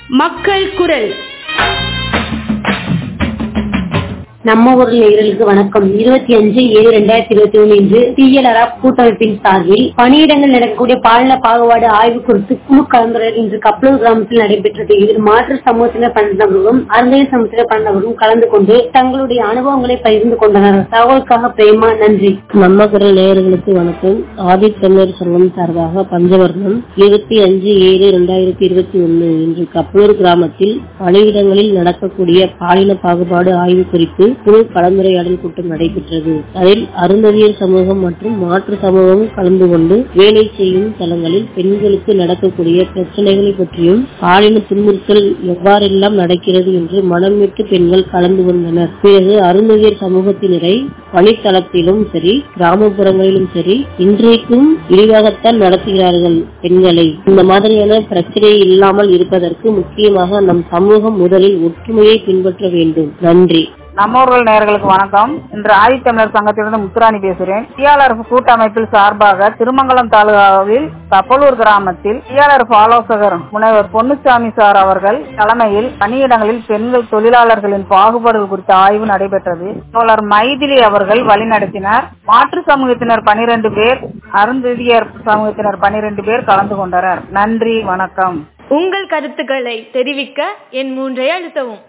மக்கள் குரல் நம்ம ஊர் நேயர்களுக்கு வணக்கம் இருபத்தி அஞ்சு ஏழு ரெண்டாயிரத்தி இருபத்தி ஒண்ணு இன்று டிஎல்ஆர் கூட்டமைப்பின் சார்பில் பணியிடங்கள் நடக்கக்கூடிய பாலின பாகுபாடு ஆய்வு குறித்து குழு கலந்துரையாடல் இன்று கப்பலூர் கிராமத்தில் நடைபெற்றது இதில் மாற்று சமூகத்தினர் பன்னவர்களும் அருந்தைய சமூகத்தினர் பன்னவர்களும் கலந்து கொண்டு தங்களுடைய அனுபவங்களை பகிர்ந்து கொண்டனர் தகவலுக்காக பிரேமா நன்றி நம்ம குரல் நேயர்களுக்கு வணக்கம் ஆதித்தமிழர் சங்கம் சார்பாக பஞ்சவர்ணம் இருபத்தி அஞ்சு ஏழு இரண்டாயிரத்தி இருபத்தி ஒன்னு இன்று கப்பலூர் கிராமத்தில் பணியிடங்களில் நடக்கக்கூடிய பாலின பாகுபாடு ஆய்வு குறித்து குழு கலந்துரையாடல் கூட்டம் நடைபெற்றது அதில் அருந்ததியர் சமூகம் மற்றும் மாற்று சமூகம் கலந்து கொண்டு வேலை செய்யும் தளங்களில் பெண்களுக்கு நடக்கக்கூடிய பிரச்சனைகளை பற்றியும் பாலின துன்புறுத்தல் எவ்வாறெல்லாம் நடக்கிறது என்று மனம் விட்டு பெண்கள் கலந்து கொண்டனர் பிறகு அருந்ததியர் சமூகத்தினரை பணித்தளத்திலும் சரி கிராமப்புறங்களிலும் சரி இன்றைக்கும் விரிவாகத்தான் நடத்துகிறார்கள் பெண்களை இந்த மாதிரியான பிரச்சனை இல்லாமல் இருப்பதற்கு முக்கியமாக நம் சமூகம் முதலில் ஒற்றுமையை பின்பற்ற வேண்டும் நன்றி நம்மூர்கள் நேயர்களுக்கு வணக்கம் இன்று ஆதித்தமிழர் சங்கத்திலிருந்து முத்துராணி பேசுகிறேன் டிஆர்எஃப் கூட்டமைப்பில் சார்பாக திருமங்கலம் தாலுகாவில் கப்பலூர் கிராமத்தில் டிஆர்எஃப் ஆலோசகர் முனைவர் பொன்னுசாமி சார் அவர்கள் தலைமையில் பணியிடங்களில் பெண்கள் தொழிலாளர்களின் பாகுபாடுகள் குறித்த ஆய்வு நடைபெற்றது தோழர் மைதிலி அவர்கள் வழிநடத்தினார் மாற்று சமூகத்தினர் பனிரெண்டு பேர் அருந்ததியர் சமூகத்தினர் பனிரெண்டு பேர் கலந்து கொண்டனர் நன்றி வணக்கம் உங்கள் கருத்துக்களை தெரிவிக்க என் மூன்றை அழுத்தவும்